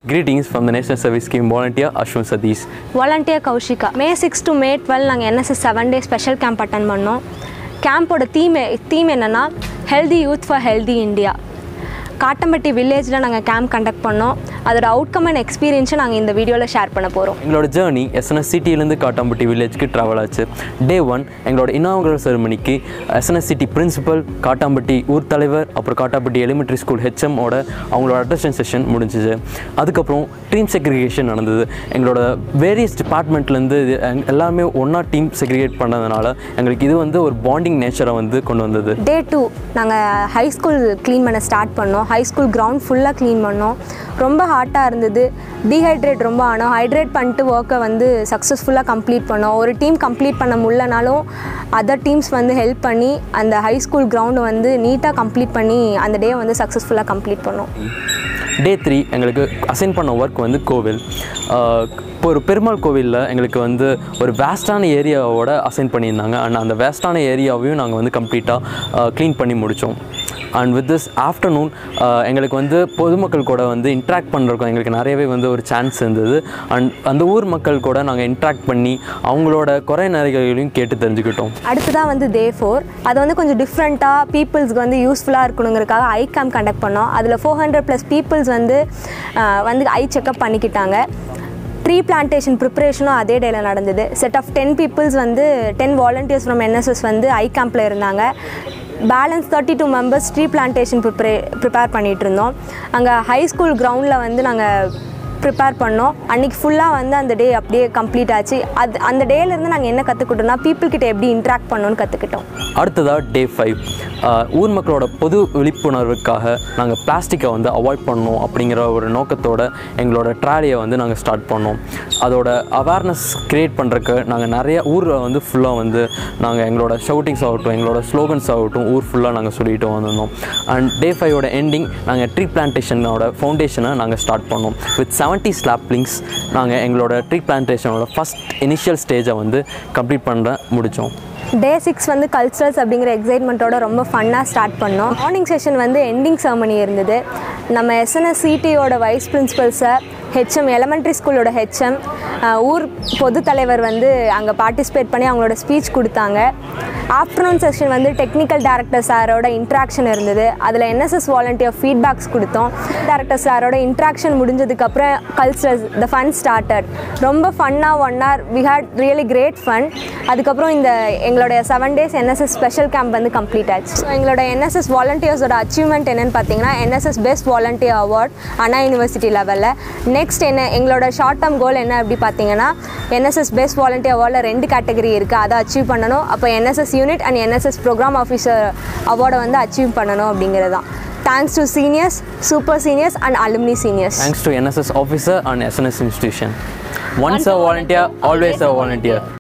Greetings from the National Service Scheme volunteer Ashwin Satish. Volunteer Kaushika May six to May twelve நாங்கள் NSS seven day special camp attend பண்ணோம் கேம்போட theme theme என்னென்னா healthy youth for healthy India Kattampatti வில்லேஜில் நாங்கள் camp conduct பண்ணோம் அதோட outcome and எக்ஸ்பீரியன்ஸை நாங்கள் இந்த வீடியோவில் ஷேர் பண்ண போகிறோம் எங்களோட ஜேர்னி எஸ்என்எஸ் சிட்டிலேருந்து காட்டாம்பட்டி வில்லேஜ்க்கு ட்ராவல் ஆச்சு டே ஒன் எங்களோட இனாகுரல் செரமனிக்கு எஸ்என்எஸ் சிட்டி பிரின்சிபல் காட்டாம்பட்டி ஊர் தலைவர் அப்புறம் காட்டாம்பட்டி எலிமெண்ட்ரி ஸ்கூல் ஹெச்எம் ஓட அவங்களோட அட்டஸ்டன் செஷன் முடிஞ்சிச்சு அதுக்கப்புறம் டீம் செக்ரிகேஷன் நடந்தது எங்களோட வேரியஸ் டிபார்ட்மெண்ட்லேருந்து இது எங்க- எல்லாருமே ஒன்றா டீம் செக்ரிகேட் பண்ணதுனால எங்களுக்கு இது வந்து ஒரு பாண்டிங் நேச்சரை வந்து கொண்டு வந்தது டே டூ நாங்கள் ஹை ஸ்கூல் க்ளீன் பண்ண ஸ்டார்ட் பண்ணோம் ஹை ஸ்கூல் கிரவுண்ட் ஃபுல்லாக க்ளீன் பண்ணோம் ரொம்ப ஹாட்டாக இருந்தது டீஹைட்ரேட் ரொம்ப ஆனோம் ஹைட்ரேட் பண்ணிட்டு ஒர்க்கை வந்து சக்ஸஸ்ஃபுல்லாக கம்ப்ளீட் பண்ணோம் ஒரு டீம் கம்ப்ளீட் பண்ண முடியலனாலும் அதர் டீம்ஸ் வந்து ஹெல்ப் பண்ணி அந்த ஹை ஸ்கூல் கிரவுண்டை வந்து நீட்டாக கம்ப்ளீட் பண்ணி அந்த டே வந்து சக்ஸஸ்ஃபுல்லாக கம்ப்ளீட் பண்ணோம் டே த்ரீ எங்களுக்கு அசைன் பண்ண ஒர்க் வந்து கோவில் ஆஹ் இப்போ ஒரு பெருமாள் கோவிலில் எங்களுக்கு வந்து ஒரு வேஸ்டான ஏரியாவோட அசைன் பண்ணியிருந்தாங்க அண்ட் அந்த வேஸ்டான ஏரியாவையும் நாங்கள் வந்து கம்ப்ளீட்டாக க்ளீன் பண்ணி முடித்தோம் அண்ட் வித் திஸ் ஆஃப்டர்நூன் எங்களுக்கு வந்து பொதுமக்கள் கூட வந்து இன்ட்ராக்ட் பண்ணுறதுக்கும் எங்களுக்கு நிறையவே வந்து ஒரு சான்ஸ் இருந்தது அண்ட் அந்த ஊர் மக்கள் கூட நாங்கள் இன்ட்ராக்ட் பண்ணி அவங்களோட குறை நிறைகளையும் கேட்டு தெரிஞ்சுக்கிட்டோம் அடுத்ததாக வந்து டே ஃபோர் அது வந்து கொஞ்சம் டிஃப்ரெண்ட்டாக பீப்புள்ஸ்க்கு வந்து யூஸ்ஃபுல்லாக இருக்கணுங்கிறதுக்காக ஐ கேம்ப் கண்டக்ட் பண்ணோம் அதில் ஃபோர் ஹண்ட்ரட் ப்ளஸ் பீப்புள்ஸ் வந்து ஆஹ், வந்து ஐ செக்அப் பண்ணிக்கிட்டாங்க ட்ரீ பிளான்டேஷன் ப்ரிப்பரேஷனும் அதே டேயில் நடந்தது செட் ஆஃப் டென் பீப்புள்ஸ் வந்து டென் வாலண்டியர்ஸ் ஃப்ரம் என்எஸ்எஸ் வந்து ஐ கேம்பில் இருந்தாங்க balance thirty two members tree plantation ப்ரிப்பரே ப்ரிப்பேர் பண்ணிகிட்டு இருந்தோம் அங்கே ஹை ஸ்கூல் கிரவுண்டில் வந்து நாங்கள் ப்ரிப்பேர் பண்ணோம் அன்றைக்கி ஃபுல்லாக வந்து அந்த டே அப்படியே கம்ப்ளீட் ஆச்சு அது அந்த டேலேருந்து நாங்கள் என்ன கற்றுக்கிட்டோம்னா people கிட்ட எப்படி இன்ட்ராக்ட் பண்ணணும்னு கற்றுக்கிட்டோம் அடுத்ததாக டே ஃபைவ் ஊர் மக்களோட பொது விழிப்புணர்வுக்காக நாங்கள் பிளாஸ்டிக்கை வந்து அவாய்ட் பண்ணணும் அப்படிங்கிற ஒரு நோக்கத்தோட எங்களோட ட்ராலியை வந்து நாங்கள் ஸ்டார்ட் பண்ணோம் அதோட அவேர்னஸ் க்ரியேட் பண்ணுறக்கு நாங்கள் நிறைய ஊரில் வந்து ஃபுல்லாக வந்து நாங்கள் எங்களோட ஷவுட்டிங்ஸ் ஆகட்டும் எங்களோட ஸ்லோகன்ஸ் ஆகட்டும் ஊர் ஃபுல்லாக நாங்கள் சொல்லிட்டு வந்திருந்தோம் அண்ட் டே ஃபைவோட எண்டிங் நாங்கள் ட்ரீ பிளான்டேஷனோட ஃபவுண்டேஷனை நாங்கள் ஸ்டார்ட் பண்ணோம் வித் செவன்ட்டி ஸ்லாப்லிங்ஸ் நாங்கள் எங்களோட ட்ரீ பிளான்டேஷனோட ஃபஸ்ட் இனிஷியல் ஸ்டேஜை வந்து கம்ப்ளீட் பண்ண முடித்தோம் டே சிக்ஸ் வந்து கல்ச்சரல்ஸ் அப்படிங்கிற எக்ஸைட்மெண்ட்டோட ரொம்ப ஃபன்னாக ஸ்டார்ட் பண்ணோம் மார்னிங் செஷன் வந்து எண்டிங் செரமனி இருந்தது நம்ம எஸ்என்எஸ் சிடியோட vice principal sir HM elementary ஸ்கூலோட ஹெச்எம் ஊர் பொது தலைவர் வந்து அங்கே பார்ட்டிசிபேட் பண்ணி அவங்களோட ஸ்பீச் கொடுத்தாங்க ஆஃப்டர்நூன் செஷன் வந்து டெக்னிக்கல் டேரக்டர் சாரோட இன்ட்ராக்ஷன் இருந்தது அதில் என்எஸ்எஸ் வாலண்டியர் ஃபீட்பேக்ஸ் கொடுத்தோம் டேரக்டர் சாரோட இன்ட்ராக்ஷன் முடிஞ்சதுக்கப்புறம் கல்ச்சரல்ஸ் த ஃபன் ஸ்டார்டட் ரொம்ப ஃபன்னாக one hour we had really great fun அதுக்கப்புறம் இந்த எங்களுடைய seven days NSS special camp வந்து கம்ப்ளீட் ஆச்சு ஸோ எங்களோட என்எஸ்எஸ் வாலண்டியர்ஸோட அச்சீவ்மெண்ட் என்னன்னு பார்த்தீங்கன்னா NSS best volunteer award Anna University லெவலில் நெக்ஸ்ட் என்ன எங்களோட ஷார்ட் டேர்ம் கோல் என்ன அப்படி பார்த்தீங்கன்னா என்எஸ்எஸ் பெஸ்ட் வாலண்டியர் அவார்டில் ரெண்டு கேட்டகரி இருக்குது அதை அச்சீவ் பண்ணணும் அப்போ NSS unit and NSS programme officer அவார்டை வந்து அச்சீவ் பண்ணணும் அப்படிங்கிறது தான் thanks to seniors super seniors and alumni seniors Thanks to NSS officer and SNS institution. Once a volunteer, always a volunteer.